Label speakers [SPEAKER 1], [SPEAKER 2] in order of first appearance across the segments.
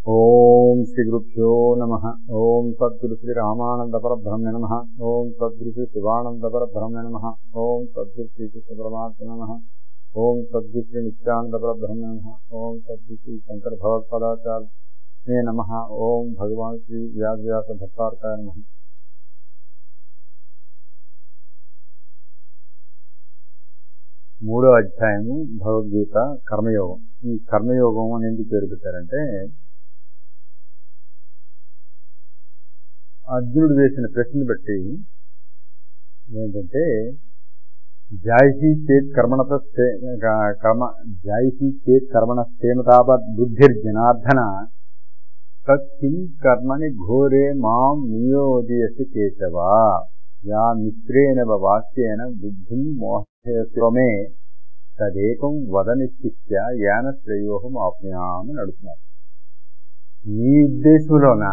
[SPEAKER 1] ఓం శ్రీ గురుభ్యో నమ ఓం సద్గురు శ్రీ రామానంద పరబ్రహ్మ నమ ఓం సద్గురు శ్రీ శివానంద పరబ్రహ్మ నమ ఓం సద్గురు శ్రీ కృష్ణ పరమాత్మ నమ ఓం సద్గురు శ్రీ నిత్యానంద పరబ్రహ్మ నమ ఓం సద్గురు శ్రీ శంకర భగవత్పదాచార్య నమ ఓం భగవాన్ శ్రీ వ్యాసవ్యాస భక్తార్కాయ నమ మూడో అధ్యాయము భగవద్గీత కర్మయోగం ఈ కర్మయోగం అని ఎందుకు పేరు పెట్టారంటే అర్జునుడు వేసిన ప్రశ్న బట్టి ఏంటంటే జాయిషీ చేత్ కర్మణత కర్మ జాయిషీ చేత్ కర్మణ స్థేమతావత్ బుద్ధిర్జనార్దన తత్కిం కర్మని ఘోరే మాం నియోజయసి కేశవ యా మిత్రేణ వాక్యేన బుద్ధిం మోహమే తదేకం వదనిశ్చిత్య యాన శ్రేయోహం ఆప్యామని అడుగుతున్నారు మీ ఉద్దేశంలోన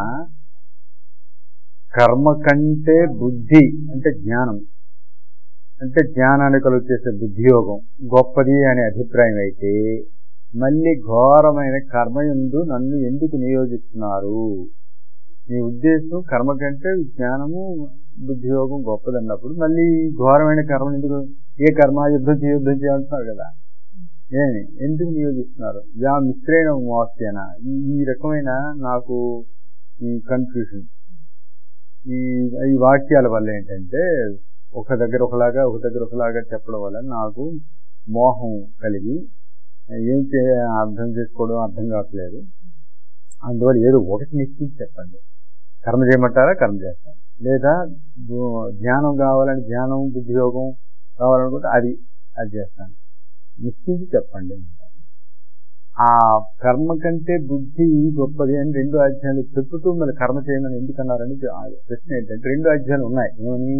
[SPEAKER 1] కర్మ కంటే బుద్ధి అంటే జ్ఞానం అంటే జ్ఞానాన్ని కలుగు చేసే బుద్ధియోగం గొప్పది అనే అభిప్రాయం అయితే మళ్ళీ ఘోరమైన కర్మయందు నన్ను ఎందుకు నియోజిస్తున్నారు మీ ఉద్దేశం కర్మ కంటే జ్ఞానము బుద్ధియోగం గొప్పదన్నప్పుడు మళ్ళీ ఘోరమైన కర్మ ఎందుకు ఏ కర్మ యుద్ధం చేయ యుద్ధం చేయాలంటున్నారు కదా ఏమి ఎందుకు నియోజిస్తున్నారు యా మిత్రేణ మోస్యన ఈ రకమైన నాకు ఈ కన్ఫ్యూషన్ ఈ ఈ వాక్యాల వల్ల ఏంటంటే ఒక దగ్గర ఒకలాగా ఒక దగ్గర ఒకలాగా చెప్పడం వల్ల నాకు మోహం కలిగి ఏం చే అర్థం చేసుకోవడం అర్థం కావట్లేదు అందువల్ల ఏదో ఒకటి నిశ్చించి చెప్పండి కర్మ చేయమంటారా కర్మ చేస్తాను లేదా జ్ఞానం కావాలని జ్ఞానం బుద్ధియోగం కావాలనుకుంటే అది అది చేస్తాను నిశ్చించి చెప్పండి ఆ కర్మ కంటే బుద్ధి గొప్పది అని రెండు అధ్యాయాలు చెప్పుతూ మళ్ళీ కర్మ చేయమని ఎందుకన్నారని ప్రశ్న ఏంటంటే రెండు అధ్యాయాలు ఉన్నాయి ఏమని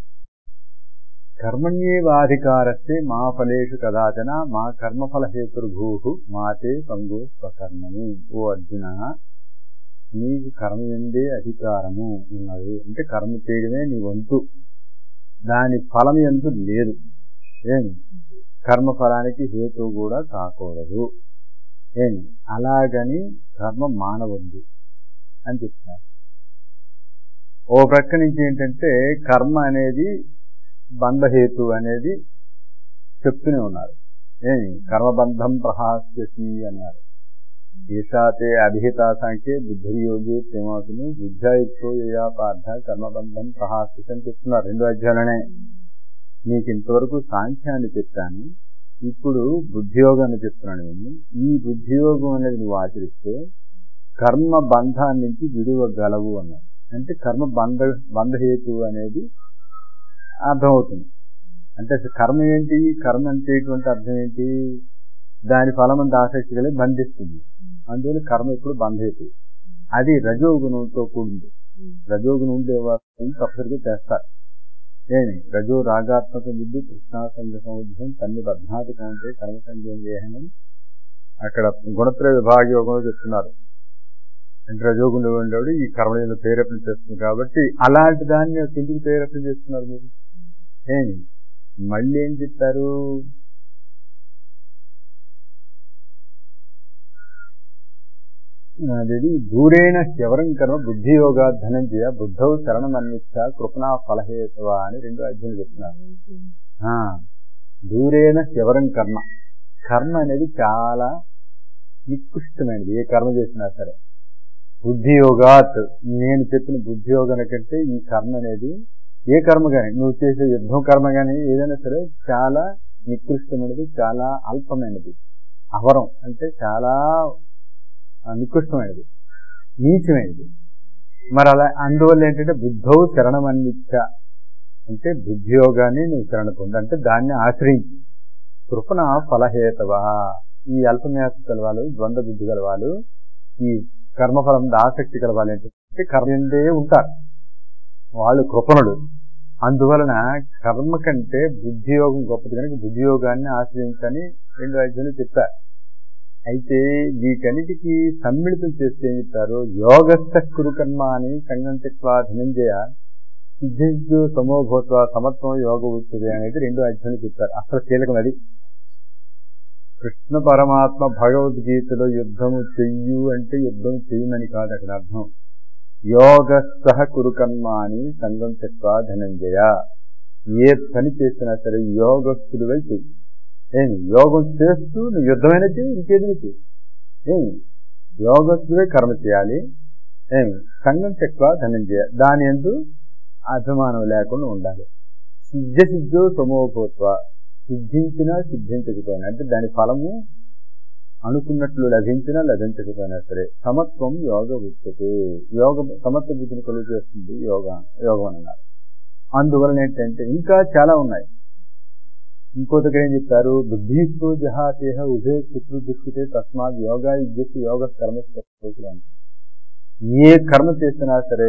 [SPEAKER 1] కర్మణ్యేవాధికారస్తే మా ఫలేషు కదాచన మా కర్మఫల హేతుర్భూ మాతే పంగు స్వకర్మని ఓ అర్జున నీకు కర్మ ఎందే అధికారము ఉన్నది అంటే కర్మ చేయడమే నీ వంతు దాని ఫలం ఎందు లేదు ఏమి కర్మ ఫలానికి హేతు కూడా కాకూడదు ఏమి అలాగని కర్మ మానవద్దు అని చెప్తారు ఓ ప్రక్క నుంచి ఏంటంటే కర్మ అనేది బంధహేతు అనేది చెప్తూనే ఉన్నారు ఏమి కర్మబంధం ప్రహాస్యసి అన్నారు ఈశాతే అభిహిత సంఖ్యే బుద్ధియోగి ప్రేమాసుని విద్యాయుక్తో యయా పార్థ కర్మబంధం ప్రహాస్యసి అని చెప్తున్నారు రెండు అధ్యాయులనే నీకు ఇంతవరకు సాంఖ్యాన్ని చెప్పాను ఇప్పుడు బుద్ధియోగాన్ని చెప్తున్నాను నేను ఈ బుద్ధియోగం అనేది నువ్వు ఆచరిస్తే కర్మ బంధాన్ని నుంచి విడువగలవు అన్నారు అంటే కర్మ బంధ బంధహేతు అనేది అర్థమవుతుంది అంటే కర్మ ఏంటి కర్మ అంటే ఎటువంటి అర్థం ఏంటి దాని ఫలం అంత ఆసక్తి కలిగి బంధిస్తుంది అందువల్ల కర్మ ఇప్పుడు బంధహేతు అది రజోగుణంతో కూడింది రజోగుణం ఉండేవారు తప్పనిసరిగా చేస్తారు ఏమి రజో రాగాత్మక విద్యు కృష్ణాసంగ సముద్రం తన్ని బద్ధాతి కాంటే కర్మ సంజయం చేయని అక్కడ గుణత్రయ విభాగ యోగంలో చెప్తున్నారు అంటే రజోగుణంలో ఉండేవాడు ఈ కర్మలను ప్రేరేపణ చేస్తుంది కాబట్టి అలాంటి దాన్ని ఎందుకు ప్రేరేపణ చేస్తున్నారు మీరు ఏమి మళ్ళీ ఏం చెప్పారు అదేది దూరేణ శవరం కర్మ బుద్ధియోగా ధనంజయ బుద్ధౌ శరణమన్నిచ్చ కృపణా ఫలహేతవ అని రెండు అధ్యయనం చెప్తున్నారు దూరేణ శవరం కర్మ కర్మ అనేది చాలా నికృష్టమైనది ఏ కర్మ చేసినా సరే బుద్ధియోగాత్ నేను చెప్పిన బుద్ధియోగం కంటే ఈ కర్మ అనేది ఏ కర్మ కానీ నువ్వు చేసే యుద్ధం కర్మ కానీ ఏదైనా సరే చాలా నికృష్టమైనది చాలా అల్పమైనది అవరం అంటే చాలా నికృష్టమైనది నీచమైనది మరి అలా అందువల్ల ఏంటంటే బుద్ధౌ శరణం అన్నిచ్చ అంటే బుద్ధియోగాన్ని నువ్వు శరణ పొంది అంటే దాన్ని ఆశ్రయించి కృపణ ఫలహేతవ ఈ అల్పమేత కలవాలు ద్వంద్వ బుద్ధి కలవాలు ఈ కర్మఫలం ఆసక్తి కలవాలి ఏంటంటే కర్మందే ఉంటారు వాళ్ళు కృపణుడు అందువలన కర్మ కంటే బుద్ధియోగం గొప్పది కనుక బుద్ధియోగాన్ని ఆశ్రయించని రెండు అధ్యయనం చెప్పారు అయితే వీటన్నిటికీ సమ్మిళితం చేస్తే ఏం చెప్తారు యోగస్థ కురుకర్మ అని సంగం తెక్వా ధనంజయ సిద్ధించు సమోభూత్వ సమత్వం యోగ ఉచ్చుది అనేది రెండు అధ్యయనం చెప్తారు అసలు కీలకం అది కృష్ణ పరమాత్మ భగవద్గీతలో యుద్ధము చెయ్యు అంటే యుద్ధం చెయ్యమని కాదు అక్కడ అర్థం యోగ సహ కురుకర్మ అని సంఘం చెప్తా ధనంజయ ఏ పని చేసినా సరే యోగస్తుడివై చెయ్యి ఏమి యోగం చేస్తూ నువ్వు యుద్ధమైనా చెయ్యి ఇంకేదైనా చెయ్యి ఏమి యోగస్తుడే కర్మ చేయాలి ఏమి సంఘం చెక్వ ధనంజయ దాని ఎందు అభిమానం లేకుండా ఉండాలి సిద్ధ సిద్ధో సమోపోత్వ సిద్ధించినా సిద్ధించకపోయినా అంటే దాని ఫలము అనుకున్నట్లు లభించినా లభించకపోయినా సరే సమత్వం యోగ ఉచ్యతే యోగ సమత్వ బుద్ధిని కలుగు చేస్తుంది యోగ యోగం అన్నారు అందువలన ఏంటంటే ఇంకా చాలా ఉన్నాయి ఇంకో దగ్గర ఏం చెప్తారు బుద్ధిస్తో జహాతేహ ఉభయ శత్రు దృష్టితే తస్మాత్ యోగా యుద్ధి యోగ కర్మ ఏ కర్మ చేసినా సరే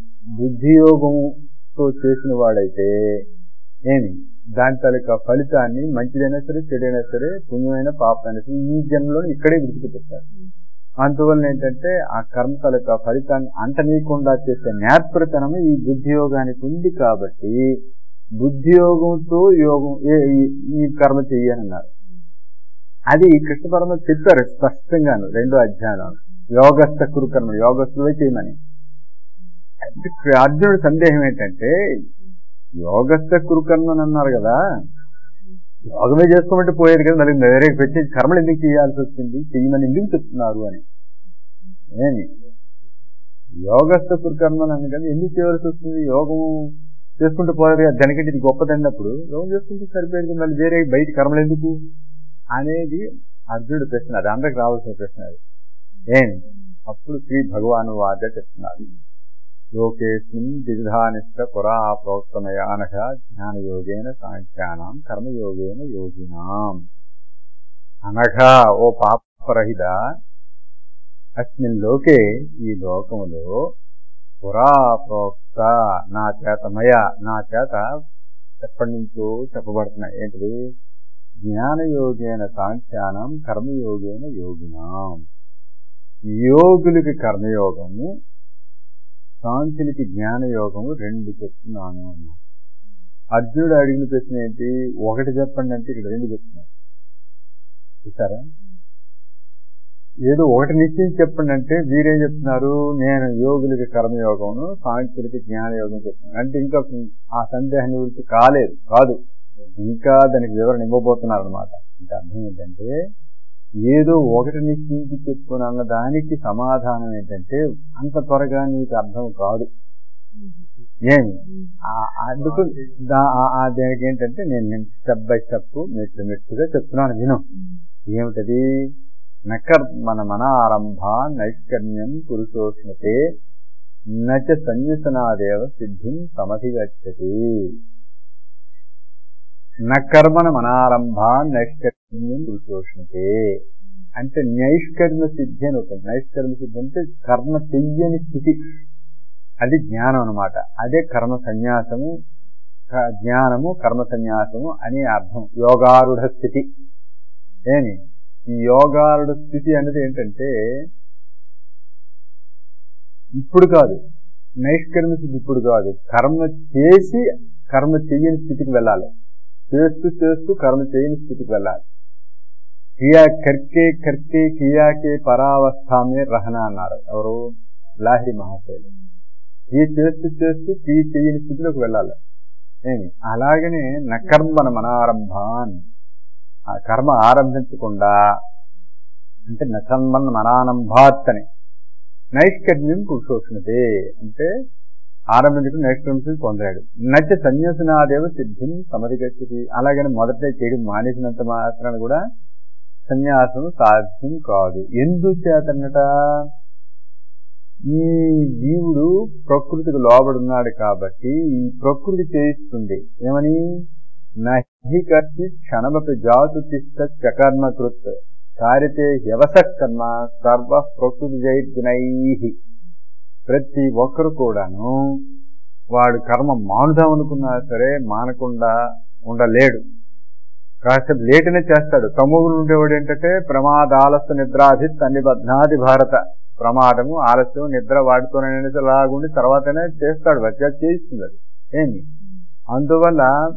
[SPEAKER 1] బుద్ధియోగంతో చేసిన వాడైతే ఏమి దాని తాలూకా ఫలితాన్ని మంచిదైనా సరే చెడైనా సరే పుణ్యమైన పాపమైనా సరే ఈ జన్మలో ఇక్కడే విడిచిపెట్టారు అందువలన ఏంటంటే ఆ కర్మ తాలూకా ఫలితాన్ని అంటనీయకుండా చేసే నేర్పరితనం ఈ బుద్ధియోగానికి ఉంది కాబట్టి బుద్ధియోగంతో యోగం ఈ కర్మ చెయ్యనన్నారు అది కృష్ణ పరమ చెప్పారు స్పష్టంగాను రెండో అధ్యాయంలో యోగస్థ కురుకర్మ యోగస్తువే చేయమని అర్జునుడి సందేహం ఏంటంటే యోగస్థ కురుకర్మ అని అన్నారు కదా యోగమే చేసుకోమంటే పోయేది కదా మరి వేరే ప్రత్యేక కర్మలు ఎందుకు చేయాల్సి వచ్చింది చెయ్యమని ఎందుకు చెప్తున్నారు అని ఏమి యోగస్థ కురుకర్మ అని కదా ఎందుకు చేయాల్సి వస్తుంది యోగం చేసుకుంటూ పోయేది కదా దానికంటే ఇది గొప్పదన్నప్పుడు యోగం చేసుకుంటే సరిపోయేది మళ్ళీ వేరే బయట కర్మలు ఎందుకు అనేది అర్జునుడు ప్రశ్న అది అందరికి రావాల్సిన ప్రశ్న అది ఏం అప్పుడు శ్రీ భగవాను వాద్య చెప్తున్నారు లోకేస్మిన్ దిగ్ధానిష్ట పురా ప్రోక్తమయానక జ్ఞానయోగేన సాంఖ్యానం కర్మయోగేన యోగినాం అనగా ఓ పాపరహిత అస్మిన్ లోకే ఈ లోకములో పురా ప్రోక్త నా చేత మయ నా చేత ఎప్పటి నుంచో చెప్పబడుతున్నాయి ఏంటిది జ్ఞానయోగేన సాంఖ్యానం కర్మయోగేన యోగినాం యోగులకి కర్మయోగము సాంఖ్యులకి జ్ఞానయోగము రెండు చెప్తున్నాను అన్నా అర్జునుడు అడిగిన ప్రశ్న ఏంటి ఒకటి చెప్పండి అంటే ఇక్కడ రెండు చెప్తున్నాను చూసారా ఏదో ఒకటి నిశ్చయం చెప్పండి అంటే మీరేం చెప్తున్నారు నేను యోగులకి కర్మయోగమును సాంఖ్యులకి జ్ఞానయోగం చెప్తున్నాను అంటే ఇంకా ఆ సందేహం నివృత్తి కాలేదు కాదు ఇంకా దానికి వివరణ ఇవ్వబోతున్నారు అనమాట ఇంకా అర్థం ఏంటంటే ఏదో ఒకటి నిశ్చయించి చెప్పుకుని అన్న దానికి సమాధానం ఏంటంటే అంత త్వరగా నీకు అర్థం కాదు ఏమి అందుకు దానికి ఏంటంటే నేను స్టెప్ బై స్టెప్ మెట్లు మెట్టుగా చెప్తున్నాను విను ఏమిటది నకర్మన మన ఆరంభ నైష్కర్మ్యం పురుషోష్ణతే నచ సన్యసనాదేవ సిద్ధిం సమధిగచ్చతి నకర్మణ మనారంభ నైష్కర్మ్యం పురుషోష్ణతే అంటే నైష్కర్మ సిద్ధి అని ఒక నైష్కర్మ సిద్ధి అంటే కర్మ చెయ్యని స్థితి అది జ్ఞానం అనమాట అదే కర్మ సన్యాసము జ్ఞానము కర్మ సన్యాసము అనే అర్థం యోగారుఢ స్థితి ఏమి ఈ యోగారుఢ స్థితి అనేది ఏంటంటే ఇప్పుడు కాదు నైష్కర్మ స్థితి ఇప్పుడు కాదు కర్మ చేసి కర్మ చెయ్యని స్థితికి వెళ్ళాలి చేస్తూ చేస్తూ కర్మ చేయని స్థితికి వెళ్ళాలి క్రియా కర్కే కర్కే క్రియాకే పరావస్థామే రహన అన్నారు ఎవరు లాహిరి మహాశయులు క్రియ చేస్తూ చేస్తూ క్రియ చేయని స్థితిలోకి వెళ్ళాలి ఏమి అలాగనే నకర్మన మనారంభాన్ ఆ కర్మ ఆరంభించకుండా అంటే నకర్మన్ మనానంభాత్ అని నైష్కర్మ్యం పురుషోష్ణతే అంటే ఆరంభించడం నైష్కర్మ్యం పొందాడు నచ్చ సన్యాసనాదేవ సిద్ధిని సమధిగచ్చతి అలాగని మొదట చేయడం మానేసినంత మాత్రాన కూడా సన్యాసం సాధ్యం కాదు ఎందుచేతనట ఈ జీవుడు ప్రకృతికి లోబడున్నాడు కాబట్టి ఈ ప్రకృతి చేయిస్తుంది ఏమని నహి కర్తి క్షణమపి జాతు తిష్ట చకర్మకృత్ కారితే వ్యవస కర్మ సర్వ ప్రకృతి జైర్గుణై ప్రతి ఒక్కరు కూడాను వాడు కర్మ మానుదాం అనుకున్నా సరే మానకుండా ఉండలేడు కాసేపు లేటనే చేస్తాడు తమ్ముగులు ఉండేవాడు ఏంటంటే ప్రమాదాలస్త నిద్రాధిత్ అన్ని బధ్నాది భారత ప్రమాదము ఆలస్యం నిద్ర వాడుతూనే లాగుండి తర్వాతనే చేస్తాడు వచ్చా చేయిస్తుంది అది ఏంది అందువల్ల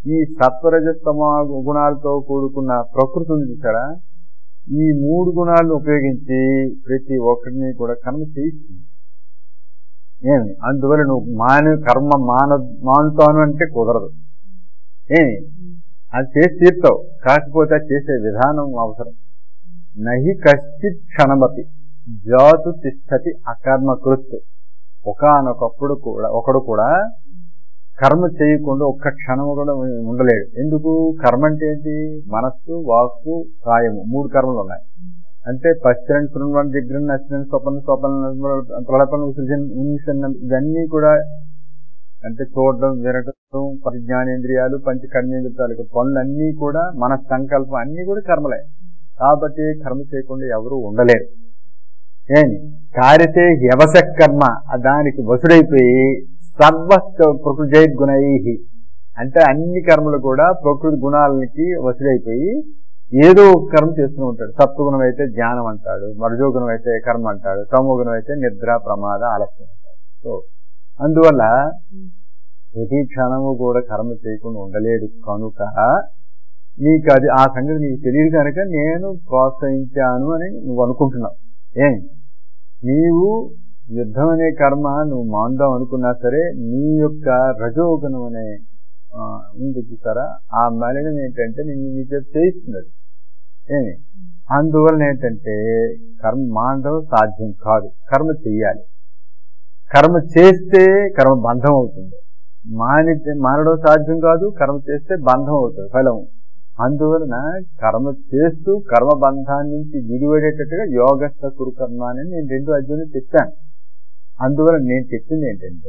[SPEAKER 1] ఈ సత్వరజస్తమ గుణాలతో కూడుకున్న ప్రకృతి ఉంది చూసారా ఈ మూడు గుణాలను ఉపయోగించి ప్రతి ఒక్కరిని కూడా కర్మ చేయిస్తుంది ఏమి అందువల్ల నువ్వు మాని కర్మ మాన మానుతాను అంటే కుదరదు ఏమి అది చేసి తీర్తావు కాకపోతే అది చేసే విధానం అవసరం నహి కశ్చిత్ క్షణమతి జాతు తిష్టతి అకర్మకృత్ ఒకనొకప్పుడు కూడా ఒకడు కూడా కర్మ చేయకుండా ఒక్క క్షణం కూడా ఉండలేడు ఎందుకు కర్మ అంటే ఏంటి మనస్సు వాక్కు కాయము మూడు కర్మలు ఉన్నాయి అంటే పశ్చరణ శృణ్వన్ దిగ్రహణ నచ్చన స్వపన స్వపన ప్రళపన సృజన ఉన్మిషన్ ఇవన్నీ కూడా అంటే చూడడం వినటం పరిజ్ఞానేంద్రియాలు పంచ కర్మేంద్రియాలు పనులన్నీ కూడా మన సంకల్పం అన్ని కూడా కర్మలే కాబట్టి కర్మ చేయకుండా ఎవరు ఉండలేరు ఏమి కారితే వ్యవస కర్మ దానికి వసుడైపోయి సర్వ ప్రకృతి గుణై అంటే అన్ని కర్మలు కూడా ప్రకృతి గుణాలకి వసుడైపోయి ఏదో ఒక కర్మ చేస్తూ ఉంటాడు సత్వగుణం అయితే జ్ఞానం అంటాడు మరజోగుణం అయితే కర్మ అంటాడు తమోగుణం అయితే నిద్ర ప్రమాద ఆలస్యం అంటాడు సో అందువల్ల ప్రతి క్షణము కూడా కర్మ చేయకుండా ఉండలేడు కనుక నీకు అది ఆ సంగతి నీకు తెలియదు కనుక నేను ప్రోత్సహించాను అని నువ్వు అనుకుంటున్నావు ఏం నీవు యుద్ధం అనే కర్మ నువ్వు మాందాం అనుకున్నా సరే నీ యొక్క రజోగుణం అనే ఉంది చూసారా ఆ మలినం ఏంటంటే నిన్ను నీ చేత చేయిస్తున్నది ఏమి అందువలన ఏంటంటే కర్మ మాండవం సాధ్యం కాదు కర్మ చెయ్యాలి కర్మ చేస్తే కర్మ బంధం అవుతుంది మానితే మానడం సాధ్యం కాదు కర్మ చేస్తే బంధం అవుతుంది ఫలం అందువలన కర్మ చేస్తూ కర్మ బంధాన్ని నుంచి విడిపడేటట్టుగా యోగస్థ కురుకర్మ అని నేను రెండు అధ్యయనం చెప్పాను అందువల్ల నేను చెప్పింది ఏంటంటే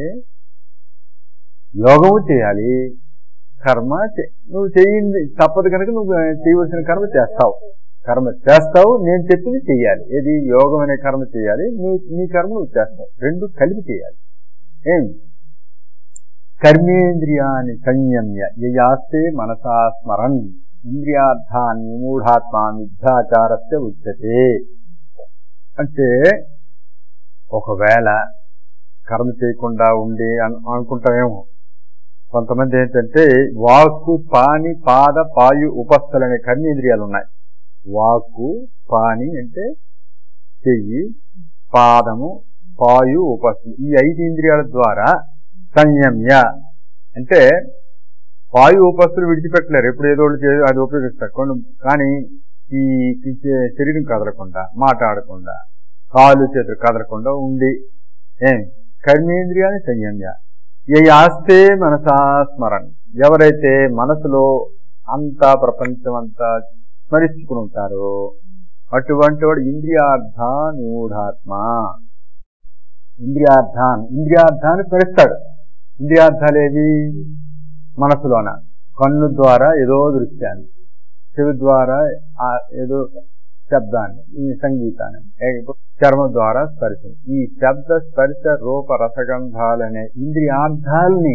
[SPEAKER 1] యోగము చేయాలి కర్మ నువ్వు చేయింది తప్పదు కనుక నువ్వు చేయవలసిన కర్మ చేస్తావు కర్మ చేస్తావు నేను చెప్పింది చెయ్యాలి ఏది యోగం అనే కర్మ చేయాలి నువ్వు నీ కర్మ నువ్వు చేస్తావు రెండు కలిపి చేయాలి ఏం కర్మేంద్రియాన్ని సంయమ్య యయాస్తే మనసా స్మరన్ ఇంద్రియార్థాన్ని మూఢాత్మ మిథ్యాచారస్య ఉచ్యతే అంటే ఒకవేళ కర్మ చేయకుండా ఉండి అనుకుంటామేమో కొంతమంది ఏంటంటే వాక్కు పాని పాద పాయు ఉపస్థలు అనే కర్మేంద్రియాలు ఉన్నాయి వాక్కు పాని అంటే చెయ్యి పాదము పాయు ఉపస్థలు ఈ ఐదు ఇంద్రియాల ద్వారా సంయమ్య అంటే వాయు ఉపస్థులు విడిచిపెట్టలేరు ఎప్పుడు ఏదో అది ఉపయోగిస్తారు కొన్ని కానీ ఈ శరీరం కదలకుండా మాట్లాడకుండా కాలు చేతులు కదలకుండా ఉండి ఏం కర్మేంద్రియాన్ని సంయమ్య ఏ ఆస్తే మనసా స్మరణ ఎవరైతే మనసులో అంతా ప్రపంచం అంతా స్మరించుకుని ఉంటారో అటువంటి వాడు ఇంద్రియార్థానూఢాత్మ ఇంద్రియార్థాన్ ఇంద్రియార్థాన్ని స్మరిస్తాడు ఇంద్రియార్థాలు ఏవి మనసులోన కన్ను ద్వారా ఏదో దృశ్యాన్ని చెవి ద్వారా ఏదో శబ్దాన్ని ఈ సంగీతాన్ని చర్మం ద్వారా స్పర్శం ఈ శబ్ద స్పర్శ రూప రసగంధాలనే ఇంద్రియార్థాలని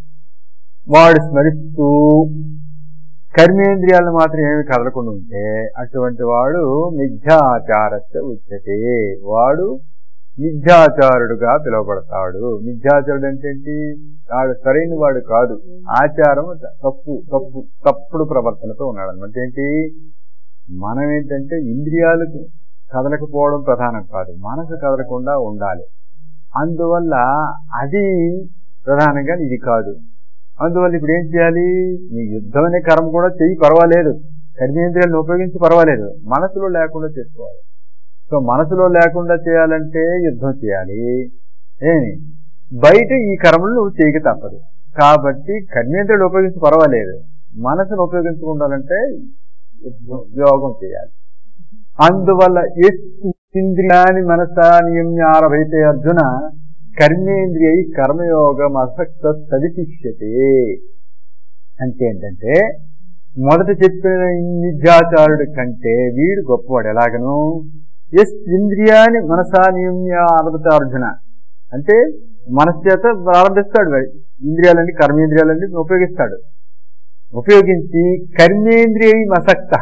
[SPEAKER 1] వాడు స్మరిస్తూ కర్మేంద్రియాలు మాత్రం ఏమి కదలకుండా ఉంటే అటువంటి వాడు మిథ్యాచారస్య ఉచ్యతే వాడు మిథ్యాచారుడుగా పిలువబడతాడు మిథ్యాచారుడు అంటే ఏంటి వాడు సరైన వాడు కాదు ఆచారం తప్పు తప్పు తప్పుడు ప్రవర్తనతో ఉన్నాడు అనమాట ఏంటి మనం ఏంటంటే ఇంద్రియాలకు కదలకపోవడం ప్రధానం కాదు మనసు కదలకుండా ఉండాలి అందువల్ల అది ప్రధానంగా ఇది కాదు అందువల్ల ఇప్పుడు ఏం చేయాలి నీ యుద్ధం అనే కర్మ కూడా చెయ్యి పర్వాలేదు కర్మేంద్రియాలను ఉపయోగించి పర్వాలేదు మనసులో లేకుండా చేసుకోవాలి సో మనసులో లేకుండా చేయాలంటే యుద్ధం చేయాలి ఏమి బయట ఈ కర్మలు నువ్వు చేయక తప్పదు కాబట్టి కర్మేంద్రియాలు ఉపయోగించి పర్వాలేదు మనసును ఉపయోగించుకుండాలంటే యోగం చేయాలి అందువల్ల ఇంద్రియాని మనసా నియమ్యారభైతే అర్జున కర్మేంద్రియ కర్మయోగం అసక్త సదిశిష్యతే అంటే ఏంటంటే మొదట చెప్పిన నిత్యాచారుడి కంటే వీడు గొప్పవాడు ఎలాగను ఎస్ ఇంద్రియాని మనసా నియమ్య అర్జున అంటే మనసు చేత ప్రారంభిస్తాడు ఇంద్రియాలన్నీ కర్మేంద్రియాలన్నీ ఉపయోగిస్తాడు ఉపయోగించి కర్మేంద్రియ అసక్త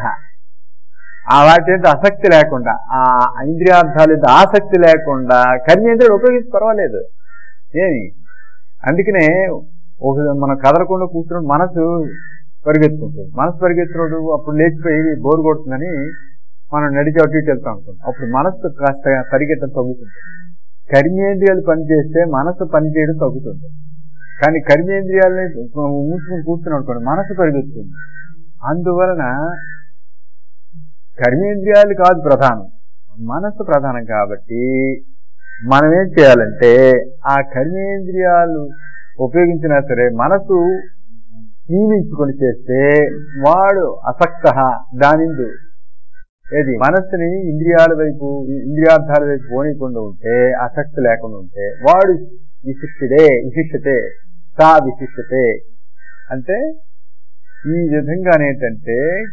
[SPEAKER 1] ఆ వాటి మీద ఆసక్తి లేకుండా ఆ ఇంద్రియార్థాలు ఆసక్తి లేకుండా కర్మేంద్రియాలు ఉపయోగించి పర్వాలేదు ఏమి అందుకనే ఒక మనం కదలకుండా కూర్చున్న మనసు పరిగెత్తుకుంటుంది మనసు పరిగెత్తినప్పుడు అప్పుడు లేచిపోయి బోరు కొడుతుందని మనం నడిచి అటు ఇటు వెళ్తాం అనుకుంటాం అప్పుడు మనసు కాస్త పరిగెత్తడం తగ్గుతుంది కర్మేంద్రియాలు పనిచేస్తే మనసు పనిచేయడం తగ్గుతుంది కానీ కర్మేంద్రియాలని మూసుకుని కూర్చుని అనుకోండి మనసు పరిగెత్తుతుంది అందువలన కర్మేంద్రియాలు కాదు ప్రధానం మనస్సు ప్రధానం కాబట్టి మనం ఏం చేయాలంటే ఆ కర్మేంద్రియాలు ఉపయోగించినా సరే మనసు నియమించుకొని చేస్తే వాడు అసక్త దానిందు ఏది మనస్సుని ఇంద్రియాల వైపు ఇంద్రియార్థాల వైపు పోనీయకుండా ఉంటే ఆసక్తి లేకుండా ఉంటే వాడు విశిష్టుడే విశిష్టతే సా విశిష్టతే అంటే ఈ విధంగానేంటంటే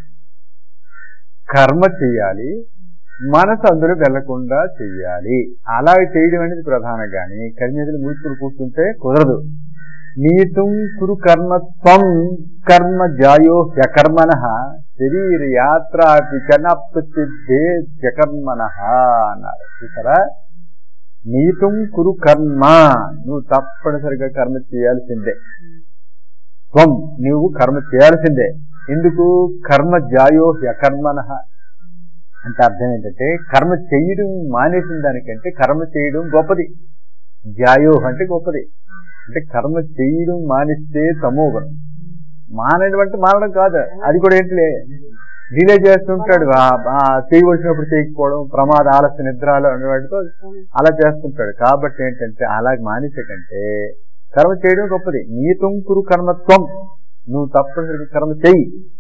[SPEAKER 1] కర్మ చెయ్యాలి మనసు అందులో వెళ్లకుండా చెయ్యాలి అలా చేయడం అనేది ప్రధానం కానీ కర్మేంద్రులు మూసుకుని కూర్చుంటే కుదరదు నీతుం కురు కర్మత్వం కర్మ జాయో హ్యకర్మణ శరీర యాత్రాపి చనప్సిద్ధే హ్యకర్మణ అన్నారు చూసారా నీతుం కురు కర్మ నువ్వు తప్పనిసరిగా కర్మ చేయాల్సిందే త్వం నువ్వు కర్మ చేయాల్సిందే ఎందుకు కర్మ జాయో హ్యకర్మణ అంటే అర్థం ఏంటంటే కర్మ చేయడం మానేసిన దానికంటే కర్మ చేయడం గొప్పది జాయో అంటే గొప్పది అంటే కర్మ చేయడం మానిస్తే తమోగుణం మానడం అంటే మానడం కాదు అది కూడా ఏంటిలే డిలే చేస్తుంటాడు చేయవలసినప్పుడు చేయకపోవడం ప్రమాద ఆలస్య నిద్రలు అనేవాటితో అలా చేస్తుంటాడు కాబట్టి ఏంటంటే అలా మానేసే కంటే కర్మ చేయడం గొప్పది నీ తుంకురు కర్మత్వం నువ్వు తప్పనిసరిగా కర్మ చెయ్యి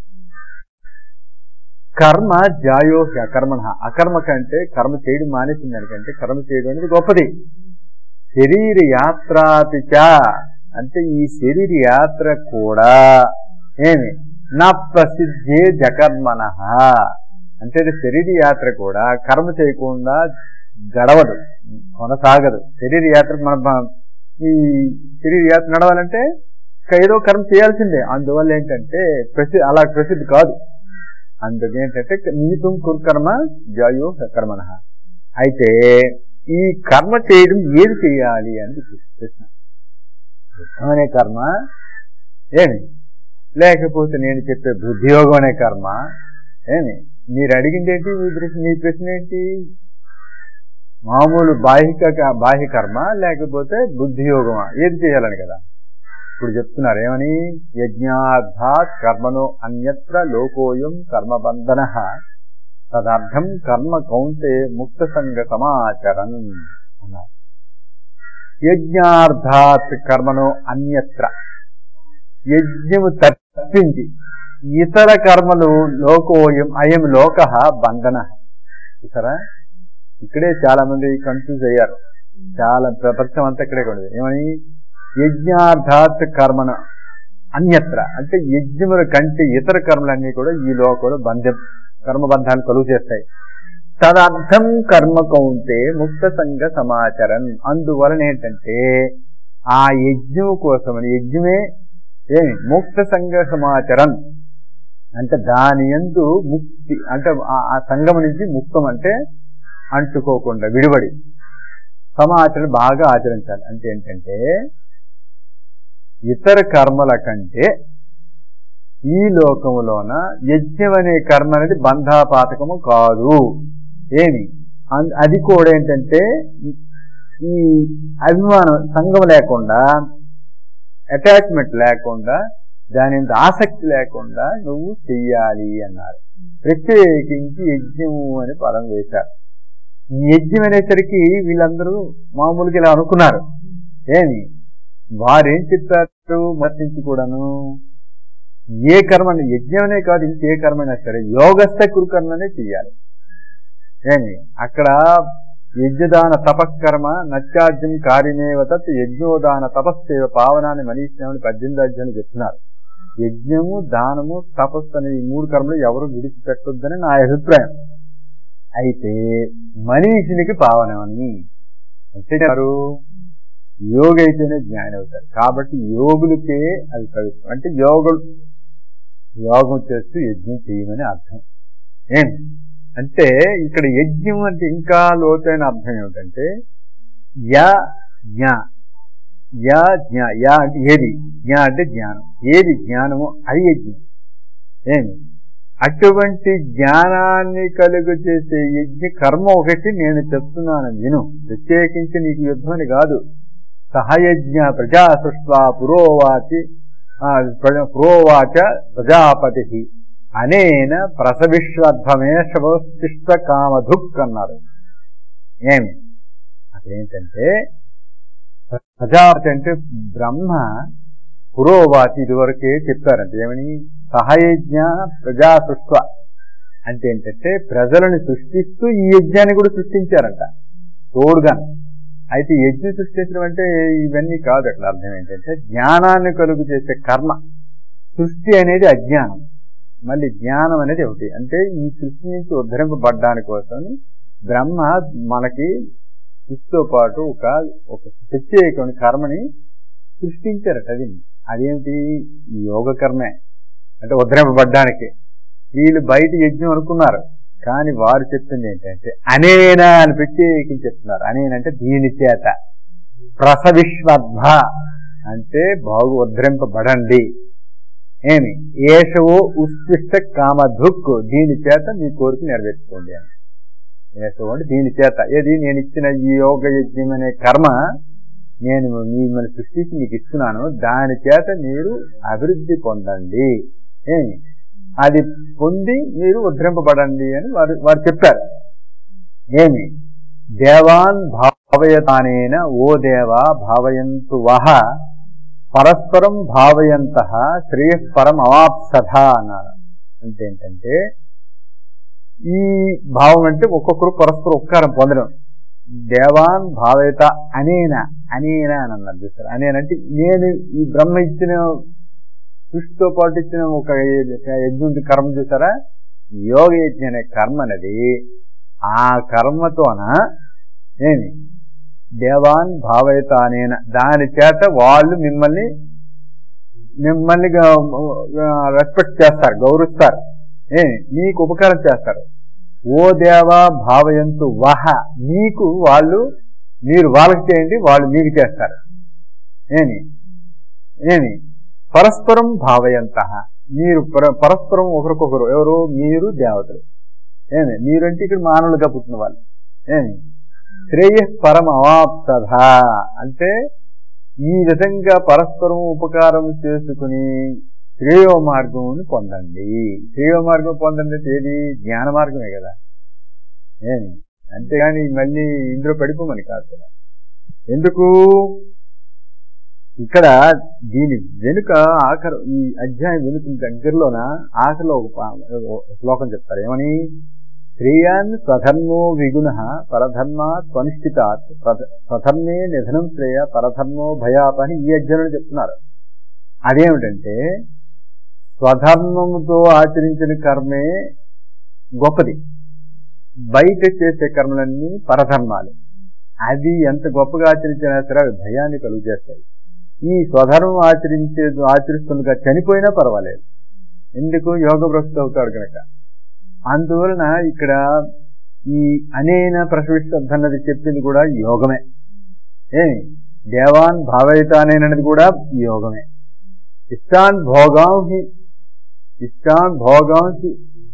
[SPEAKER 1] కర్మ జాయో అకర్మ అకర్మ కంటే కర్మ చేయడం మానేసిన దానికంటే కర్మ చేయడం అనేది గొప్పది శరీర యాత్రాపిచ అంటే ఈ శరీర యాత్ర కూడా ఏమి నా ప్రసిద్ధే జకర్మన అంటే శరీర యాత్ర కూడా కర్మ చేయకుండా గడవదు కొనసాగదు శరీర యాత్ర మన ఈ శరీర యాత్ర నడవాలంటే ఏదో కర్మ చేయాల్సిందే అందువల్ల ఏంటంటే ప్రసి అలా ప్రసిద్ధి కాదు అందుకేంటంటే నీతం కుర్కర్మ జాయో సకర్మణ అయితే ఈ కర్మ చేయడం ఏది చేయాలి అని ప్రశ్న అనే కర్మ ఏమి లేకపోతే నేను చెప్పే బుద్ధియోగం అనే కర్మ ఏమి మీరు అడిగింది ఏంటి మీ ప్రశ్న మీ ప్రశ్న ఏంటి మామూలు బాహిక బాహ్య కర్మ లేకపోతే బుద్ధియోగమా ఏది చేయాలని కదా ఇప్పుడు చెప్తున్నారు ఏమని యజ్ఞార్థాత్ కర్మను అన్యత్ర లోకోయం కర్మబంధన తదర్థం కర్మ కౌంటే ముక్త సంగ సమాచరన్ అన్నారు యజ్ఞార్థాత్ కర్మను అన్యత్ర యజ్ఞము తప్పించి ఇతర కర్మలు లోకోయం అయం లోక బంధన చూసారా ఇక్కడే చాలా మంది కన్ఫ్యూజ్ అయ్యారు చాలా ప్రపంచం అంతా ఇక్కడే ఉండదు ఏమని యజ్ఞార్థాత్ కర్మన అన్యత్ర అంటే యజ్ఞముల కంటే ఇతర కర్మలన్నీ కూడా ఈ లోకంలో బంధం కర్మబంధాలు కలుగు చేస్తాయి తదర్థం కర్మ కౌంటే ముక్త సంఘ సమాచరన్ అందువలన ఏంటంటే ఆ యజ్ఞము కోసమని యజ్ఞమే ఏమి ముక్త సంఘ సమాచరన్ అంటే దాని ఎందు ముక్తి అంటే ఆ సంఘం నుంచి ముక్తం అంటే అంటుకోకుండా విడిబడి సమాచరణ బాగా ఆచరించాలి అంటే ఏంటంటే ఇతర కర్మల కంటే ఈ లోకములోన యజ్ఞం అనే కర్మ అనేది బంధాపాతకము కాదు ఏమి అది కూడా ఏంటంటే ఈ అభిమానం సంఘం లేకుండా అటాచ్మెంట్ లేకుండా దాని ఆసక్తి లేకుండా నువ్వు చెయ్యాలి అన్నారు ప్రత్యేకించి యజ్ఞము అని పదం వేశారు యజ్ఞం అనేసరికి వీళ్ళందరూ మామూలుగా ఇలా అనుకున్నారు ఏమి వారేం చెప్పారు మర్చించి కూడాను ఏ కర్మ యజ్ఞమనే కాదు ఇంకే కర్మైనా సరే యోగస్థ కురుకర్మనే చెయ్యాలి ఏమి అక్కడ యజ్ఞదాన తపస్కర్మ నత్యాజ్యం కార్యమేవ తత్ యజ్ఞోదాన తపస్సేవ పావనాన్ని మనీష్యమని పద్దెనిమిది అధ్యాయులు చెప్తున్నారు యజ్ఞము దానము తపస్సు అనే ఈ మూడు కర్మలు ఎవరు విడిచిపెట్టొద్దని నా అభిప్రాయం అయితే మనీషునికి పావనమని అంతేకారు యోగి అయితేనే జ్ఞాని అవుతారు కాబట్టి యోగులకే అది పవిత్రం అంటే యోగులు యోగం చేస్తూ యజ్ఞం చేయమని అర్థం ఏం అంటే ఇక్కడ యజ్ఞం అంటే ఇంకా లోతైన అర్థం ఏమిటంటే య జ్ఞ యా జ్ఞా యా అంటే ఏది జ్ఞా అంటే జ్ఞానం ఏది జ్ఞానము అది యజ్ఞం ఏమి అటువంటి జ్ఞానాన్ని కలుగు చేసే యజ్ఞ కర్మ ఒకటి నేను చెప్తున్నాను విను ప్రత్యేకించి నీకు యుద్ధం అని కాదు సహయజ్ఞ ప్రజా సృష్వా పురోవాచి ఆ, ప్ర- పురోవాచ ప్రజాపతి అనేన ప్రసవిశ్వధ్వమే శవశిష్ట కామధుక్ అన్నారు ఏమి అదేంటంటే ప్రజాపతి అంటే బ్రహ్మ పురోవాచి ఇదివరకే చెప్పారంటే ఏమని సహయజ్ఞ ప్రజా సృష్వ అంటే ఏంటంటే ప్రజలను సృష్టిస్తూ ఈ యజ్ఞాన్ని కూడా సృష్టించారంట తోడుగా అయితే యజ్ఞం సృష్టించడం అంటే ఇవన్నీ కాదు అట్లా అర్థం ఏంటంటే జ్ఞానాన్ని కలుగు చేసే కర్మ సృష్టి అనేది అజ్ఞానం మళ్ళీ జ్ఞానం అనేది ఒకటి అంటే ఈ సృష్టి నుంచి ఉద్ధరింపబడ్డాని కోసం బ్రహ్మ మనకి సృష్టితో పాటు ఒక ఒక ప్రత్యేకమైన కర్మని సృష్టించారట అది అదేమిటి ఈ యోగ కర్మే అంటే ఉద్ధరింపబడ్డానికి వీళ్ళు బయట యజ్ఞం అనుకున్నారు కానీ వారు చెప్తుంది ఏంటంటే అనేనా అని ప్రత్యేకించి చెప్తున్నారు అనేనంటే దీని చేత ప్రసవిశ్వద్భ అంటే బాగు ఉద్ధరింపబడండి ఏమి ఏషవో ఉత్కృష్ట కామధుక్ దీని చేత మీ కోరిక నెరవేర్చుకోండి అని ఏషవో అంటే దీని చేత ఏది నేను ఇచ్చిన ఈ యోగ యజ్ఞం అనే కర్మ నేను మిమ్మల్ని సృష్టించి మీకు ఇస్తున్నాను దాని చేత మీరు అభివృద్ధి పొందండి ఏమి అది పొంది మీరు ఉద్ధరింపబడండి అని వారు వారు చెప్పారు ఏమి దేవాన్ భావయతానేన ఓ దేవా భావయంతు వహ పరస్పరం భావయంత శ్రేయస్పరం అవాప్సథ అన్నారు అంటే ఏంటంటే ఈ భావం అంటే ఒక్కొక్కరు పరస్పర ఉపకారం పొందడం దేవాన్ భావయత అనేన అనేన అని అన్నారు చూస్తారు అనేనంటే నేను ఈ బ్రహ్మ ఇచ్చిన సృష్టితో పాటు ఇచ్చిన ఒక యజ్ఞం కర్మ చూసారా యోగ యజ్ఞం అనే కర్మ అనేది ఆ కర్మతోన ఏమి దేవాన్ భావయత అనేన దాని చేత వాళ్ళు మిమ్మల్ని మిమ్మల్ని రెస్పెక్ట్ చేస్తారు గౌరవిస్తారు ఏ మీకు ఉపకారం చేస్తారు ఓ దేవా భావయంతు వహ మీకు వాళ్ళు మీరు వాళ్ళకి చేయండి వాళ్ళు మీకు చేస్తారు ఏమి ఏమి పరస్పరం భావయంత మీరు పర- పరస్పరం ఒకరికొకరు ఎవరు మీరు దేవతలు ఏమి మీరంటే ఇక్కడ మానవులుగా పుట్టిన వాళ్ళు ఏమి శ్రేయస్పరం అవాప్తధ అంటే ఈ విధంగా పరస్పరం ఉపకారం చేసుకుని శ్రేయో మార్గమును పొందండి శ్రేయో మార్గం పొందండి అంటే ఏది జ్ఞాన మార్గమే కదా ఏమి అంతేగాని మళ్ళీ ఇందులో పడిపోమని కాదు కదా ఎందుకు ఇక్కడ దీని వెనుక ఆఖరు ఈ అధ్యాయం వెనుక దగ్గరలోన ఆఖరిలో ఒక పా- ఒక శ్లోకం చెప్తారు ఏమని శ్రేయాన్ స్వధర్మో విగుణ పరధర్మా స్వనిష్ఠితాత్ స్వధ- స్వధర్మే నిధనం శ్రేయ పరధర్మో భయాప అని ఈ అధ్యయనం చెప్తున్నారు అదేమిటంటే స్వధర్మముతో ఆచరించిన కర్మే గొప్పది బయట చేసే కర్మలన్నీ పరధర్మాలు అది ఎంత గొప్పగా ఆచరించినా సరే అవి భయాన్ని కలుగు చేస్తాయి ఈ స్వధర్మం ఆచరించే ఆచరిస్తుండగా చనిపోయినా పర్వాలేదు ఎందుకు యోగ భ్రష్టు అవుతాడు కనుక అందువలన ఇక్కడ ఈ అనేన ప్రసవిష్టన్నది చెప్పింది కూడా యోగమే ఏమి దేవాన్ భావయిత అనేనది కూడా యోగమే ఇష్టాన్ భోగాంహి ఇష్టాన్ భోగాంహి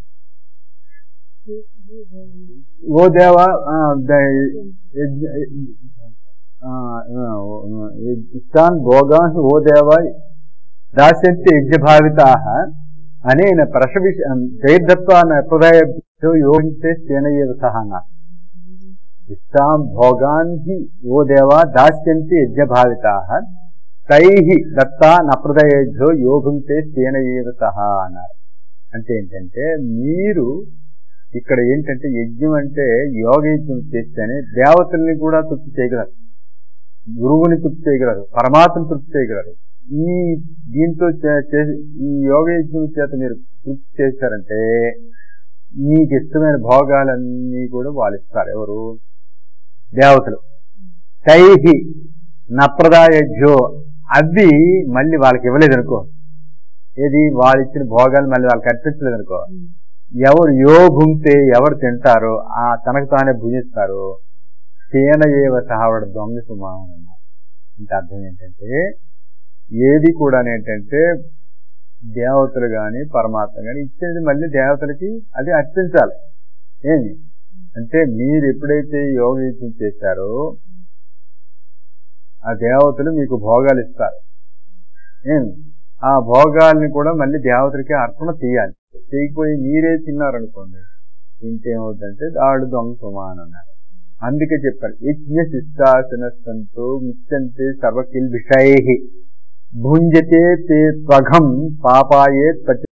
[SPEAKER 1] ఓ దేవా ఆ, ద- యజ్ఞ- ఆ, ఆ, ఇష్టాన్ భోగాంహి ఓ దేవా దాస్యంతి యజ్ఞభావితా అనేన ప్రసవి జైర్దత్వాన్ని అపదాయో యోగించే సేనయేవ సహ అన్నారు ఇష్టాం భోగాన్ హి ఓ దేవా దాస్యంతి యజ్ఞభావితా తై దత్తాన్ అప్రదయేభ్యో యోగించే సేనయేవ సహ అన్నారు అంటే ఏంటంటే మీరు ఇక్కడ ఏంటంటే యజ్ఞం అంటే యోగ యజ్ఞం చేస్తేనే దేవతల్ని కూడా తృప్తి చేయగలరు గురువుని తృప్తి చేయగలరు పరమాత్మను తృప్తి చేయగలరు ఈ దీంతో చే- చే- ఈ యోగ యజ్ఞం చేత మీరు తృప్తి చేశారంటే మీకు ఇష్టమైన భోగాలన్నీ కూడా వాళ్ళు ఇస్తారు ఎవరు దేవతలు తైహి నప్రదాయజ్యో అవి మళ్ళీ వాళ్ళకి ఇవ్వలేదు అనుకో ఏది వాళ్ళు ఇచ్చిన భోగాలు మళ్ళీ వాళ్ళకి అర్పించలేదు అనుకో ఎవరు యో భుంతే ఎవరు తింటారో ఆ తనకు తానే భుజిస్తారు సేన ఏవ సహావడ దొంగ సుమానం అంటే అర్థం ఏంటంటే ఏది కూడా ఏంటంటే దేవతలు కానీ పరమాత్మ కానీ ఇచ్చేది మళ్ళీ దేవతలకి అది అర్పించాలి ఏంది అంటే మీరు ఎప్పుడైతే యోగయుద్ధం చేశారో ఆ దేవతలు మీకు భోగాలు ఇస్తారు ఏం ఆ భోగాల్ని కూడా మళ్ళీ దేవతలకి అర్పణ చేయాలి చేయకపోయి మీరే తిన్నారనుకోండి ఇంకేమవుతుందంటే దాడు దొంగ సమానం అన్నారు అందుకే చెప్పారు యజ్ఞ శిష్టాసనస్తంతో ముచ్చంతే సర్వకిల్ విషయ భుంజతే తే త్వఘం పాపాయే